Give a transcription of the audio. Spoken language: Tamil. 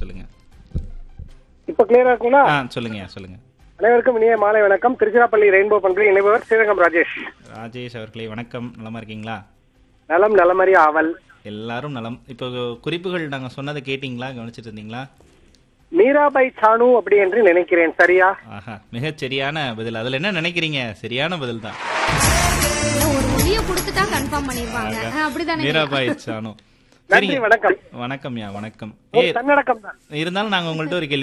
சொல்லுங்க இப்ப கிளியரா இருக்குங்களா ஆ சொல்லுங்கய்யா சொல்லுங்க அனைவருக்கும் இனிய மாலை வணக்கம் திருச்சிராப்பள்ளி ரெயின்போ பண்பு இணைபவர் ஸ்ரீரங்கம் ராஜேஷ் ராஜேஷ் அவர்களே வணக்கம் நலமா இருக்கீங்களா நலம் நலமறி ஆவல் எல்லாரும் நலம் இப்போ குறிப்புகள் நாங்க சொன்னதை கேட்டிங்களா கவனிச்சிட்டு இருந்தீங்களா மீராபாய் சானு அப்படி என்று நினைக்கிறேன் சரியா ஆஹா மிகச் சரியான பதில் அதுல என்ன நினைக்கிறீங்க சரியான பதில் தான் ஒரு மொழிய கொடுத்துட்டா கன்ஃபார்ம் பண்ணிருவாங்க ஆ, அப்படிதானே மீராபாய் சானு நன்றி சரிங்க வணக்கம் வணக்கம்யா வணக்கம் ஒரு ஏ தன்னடக்கம் தான் இருந்தாலும் நாங்க உங்கள்ட்ட ஒரு கேள்வி